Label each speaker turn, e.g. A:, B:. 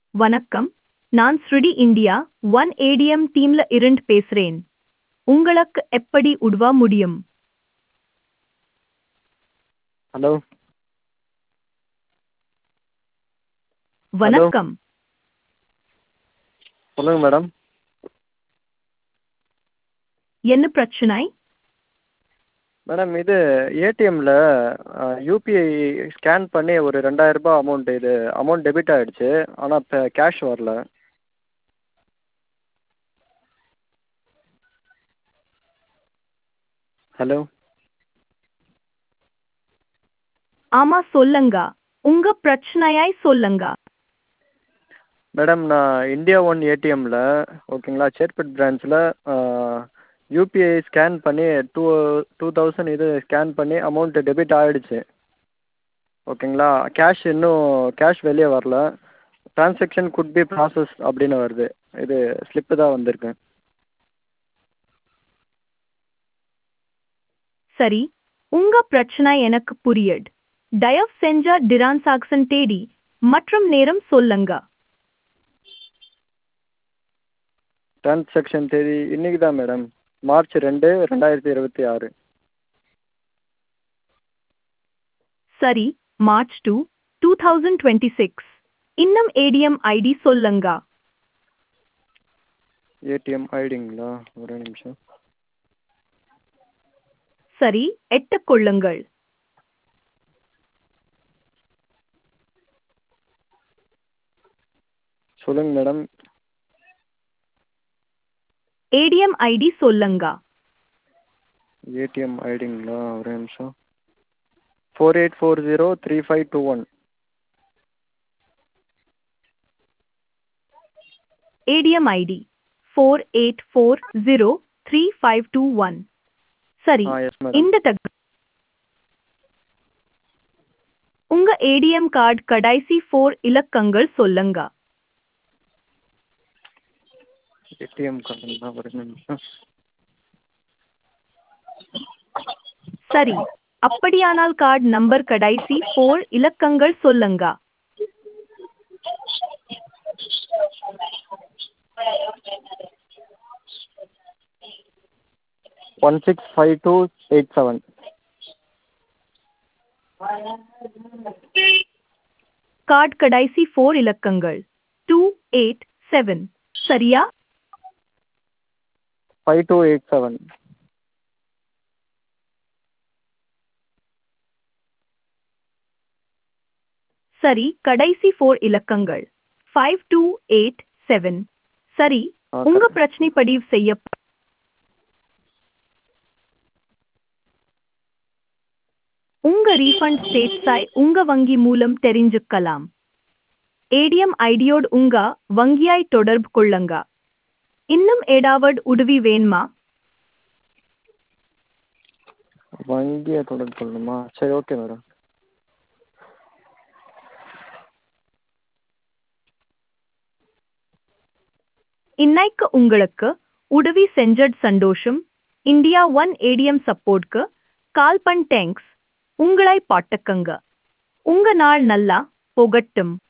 A: வணக்கம் நான் ஸ்ருடி இந்தியா ஒன் ஏடிஎம் டீம்ல இருந்து பேசுறேன் உங்களுக்கு எப்படி உதவ முடியும்
B: ஹலோ
A: வணக்கம்
B: சொல்லுங்கள் மேடம்
A: என்ன பிரச்சனை
B: மேடம் இது ஏடிஎம்மில் யூபிஐ ஸ்கேன் பண்ணி ஒரு ரெண்டாயிரரூபா அமௌண்ட் இது அமௌண்ட் டெபிட் ஆகிடுச்சு ஆனால் இப்போ கேஷ் வரல ஹலோ
A: ஆமா சொல்லுங்க உங்க பிரச்சனையாய் சொல்லுங்க
B: மேடம் நான் இந்தியா ஒன் ஏடிஎம்மில் ஓகேங்களா சேத்பட் பிரான்ச்சில் யூபிஐ ஸ்கேன் பண்ணி டூ டூ தௌசண்ட் இது ஸ்கேன் பண்ணி அமௌண்ட்டு டெபிட் ஆகிடுச்சு ஓகேங்களா கேஷ் இன்னும் கேஷ் வெளியே வரல ட்ரான்ஸாக்ஷன் குட் பி ப்ராசஸ் அப்படின்னு வருது இது ஸ்லிப்பு தான் வந்திருக்கு
A: சரி உங்க பிரச்சனை எனக்கு புரியுது தயவு செஞ்ச டிரான்சாக்சன் தேடி மற்றும் நேரம் சொல்லுங்க
B: ட்ரான்ஸாக்ஷன் தேதி இன்னைக்கு தான் மேடம் மார்ச் ரெண்டு ரெண்டாயிரத்தி இருபத்தி ஆறு
A: சரி March two two thousand twenty six இன்னும் ஏடிஎம் ஐடி சொல்லுங்க
B: ஏடிஎம் ஐடிங்களா ஒரு நிமிஷம்
A: சரி எட்டுக்கொள்ளுங்கள்
B: சொல்லுங்கள் மேடம்
A: ஏடிஎம் ஐடி சொல்லுங்க
B: ஏடிஎம் ஐடிங்களா ஒரு நிமிஷம் four eight four zero three five two one
A: ATM ID four eight four zero three five two one சரி
B: ஆ எஸ் மேடம்
A: இந்த தக உங்க ஏடிஎம் கார்டு கடைசி ஃபோர் இலக்கங்கள் சொல்லுங்க
B: ஏடிஎம் கார்டுங்களா ஒரு நிமிஷம்
A: சரி அப்படியானால் கார்டு நம்பர் கடைசி ஃபோர் இலக்கங்கள் சொல்லுங்க
B: one six five two eight seven
A: card கடைசி ஃபோர் இலக்கங்கள் டூ எயிட் செவன் சரியா
B: ஃபைவ் டூ எயிட் செவன்
A: சரி கடைசி ஃபோர் இலக்கங்கள் ஃபைவ் டூ எயிட் செவன் சரி
B: ஆ
A: உங்க
B: correct.
A: பிரச்சனை பதிவு செய்ய உங்க ரீஃபண்ட் ஸ்டேட்ஸாய் உங்க வங்கி மூலம் தெரிஞ்சுக்கலாம் ஏடிஎம் ஐடியோடு உங்க வங்கியாய் தொடர்பு கொள்ளுங்க இன்னும் ஏதாவது உதவி வேணுமா
B: வங்கியை தொடர்பு கொள்ளணுமா சரி ஓகே மேடம்
A: இன்னைக்கு உங்களுக்கு உதவி செஞ்சது சந்தோஷம் இந்தியா ஒன் ஏடிஎம் சப்போர்ட்க்கு கால் பண் தேங்க்ஸ் உங்களை பாட்டுக்கங்க உங்க நாள் நல்லா போகட்டும்